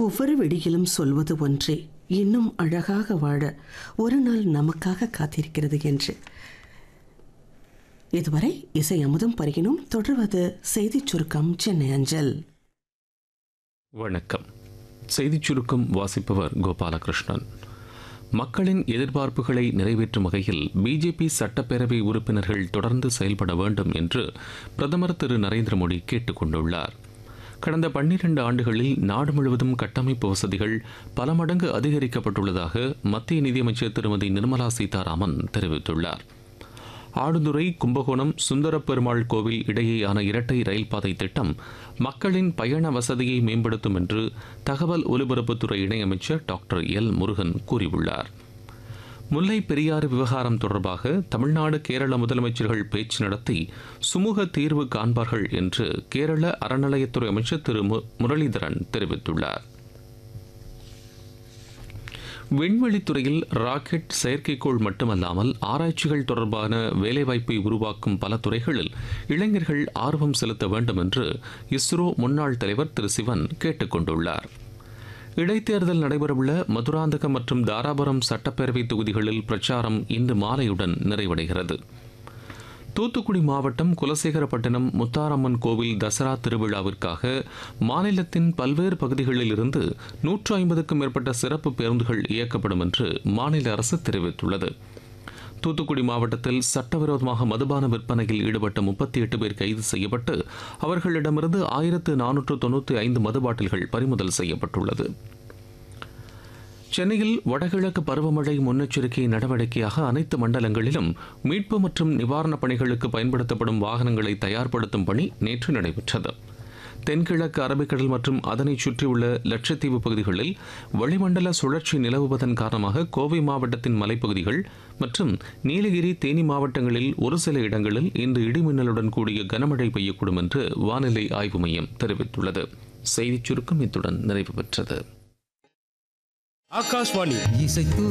ஒவ்வொரு வெடியிலும் சொல்வது ஒன்றே இன்னும் அழகாக வாழ ஒரு நாள் நமக்காக காத்திருக்கிறது என்று இதுவரை இசை அமுதம் பருகினும் தொடர்வது செய்திச் சுருக்கம் சென்னை அஞ்சல் வணக்கம் செய்திச் சுருக்கம் வாசிப்பவர் கோபாலகிருஷ்ணன் மக்களின் எதிர்பார்ப்புகளை நிறைவேற்றும் வகையில் பிஜேபி சட்டப்பேரவை உறுப்பினர்கள் தொடர்ந்து செயல்பட வேண்டும் என்று பிரதமர் திரு நரேந்திர மோடி கேட்டுக் கொண்டுள்ளார் கடந்த பன்னிரண்டு ஆண்டுகளில் நாடு முழுவதும் கட்டமைப்பு வசதிகள் பல மடங்கு அதிகரிக்கப்பட்டுள்ளதாக மத்திய நிதியமைச்சர் திருமதி நிர்மலா சீதாராமன் தெரிவித்துள்ளார் ஆடுதுறை கும்பகோணம் சுந்தர பெருமாள் கோவில் இடையேயான இரட்டை ரயில் பாதை திட்டம் மக்களின் பயண வசதியை மேம்படுத்தும் என்று தகவல் ஒலிபரப்புத்துறை இணையமைச்சர் டாக்டர் எல் முருகன் கூறியுள்ளார் முல்லை பெரியாறு விவகாரம் தொடர்பாக தமிழ்நாடு கேரள முதலமைச்சர்கள் பேச்சு நடத்தி சுமூக தீர்வு காண்பார்கள் என்று கேரள அறநிலையத்துறை அமைச்சர் திரு மு- முரளிதரன் தெரிவித்துள்ளார் விண்வெளித்துறையில் ராக்கெட் செயற்கைக்கோள் மட்டுமல்லாமல் ஆராய்ச்சிகள் தொடர்பான வேலைவாய்ப்பை உருவாக்கும் பல துறைகளில் இளைஞர்கள் ஆர்வம் செலுத்த வேண்டும் என்று இஸ்ரோ முன்னாள் தலைவர் திரு சிவன் கேட்டுக் கொண்டுள்ளார் இடைத்தேர்தல் நடைபெறவுள்ள மதுராந்தகம் மற்றும் தாராபுரம் சட்டப்பேரவை தொகுதிகளில் பிரச்சாரம் இன்று மாலையுடன் நிறைவடைகிறது தூத்துக்குடி மாவட்டம் குலசேகரப்பட்டினம் முத்தாரம்மன் கோவில் தசரா திருவிழாவிற்காக மாநிலத்தின் பல்வேறு பகுதிகளில் இருந்து நூற்று ஐம்பதுக்கும் மேற்பட்ட சிறப்பு பேருந்துகள் இயக்கப்படும் என்று மாநில அரசு தெரிவித்துள்ளது தூத்துக்குடி மாவட்டத்தில் சட்டவிரோதமாக மதுபான விற்பனையில் ஈடுபட்ட முப்பத்தி எட்டு பேர் கைது செய்யப்பட்டு அவர்களிடமிருந்து ஆயிரத்து நானூற்று தொண்ணூற்றி ஐந்து மது பாட்டில்கள் பறிமுதல் செய்யப்பட்டுள்ளது சென்னையில் வடகிழக்கு பருவமழை முன்னெச்சரிக்கை நடவடிக்கையாக அனைத்து மண்டலங்களிலும் மீட்பு மற்றும் நிவாரணப் பணிகளுக்கு பயன்படுத்தப்படும் வாகனங்களை தயார்படுத்தும் பணி நேற்று நடைபெற்றது தென்கிழக்கு அரபிக்கடல் மற்றும் அதனைச் சுற்றியுள்ள லட்சத்தீவு பகுதிகளில் வளிமண்டல சுழற்சி நிலவுவதன் காரணமாக கோவை மாவட்டத்தின் மலைப்பகுதிகள் மற்றும் நீலகிரி தேனி மாவட்டங்களில் ஒரு சில இடங்களில் இன்று இடிமின்னலுடன் கூடிய கனமழை பெய்யக்கூடும் என்று வானிலை ஆய்வு மையம் தெரிவித்துள்ளது செய்திச் சுருக்கம் இத்துடன் நிறைவு பெற்றது ஆகாஷ்வாணி இசைத்து